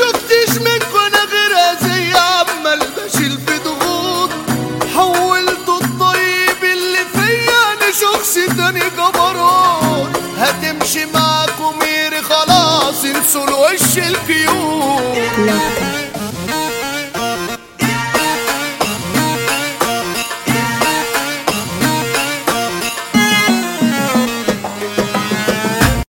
شفتش منكم انا غير زي عمال بشيل في ضغوط حولت الطيب اللي فيا لشخص تاني جبروت هتمشي معاكم ميري خلاص انسوا الوش الكيوت Loca.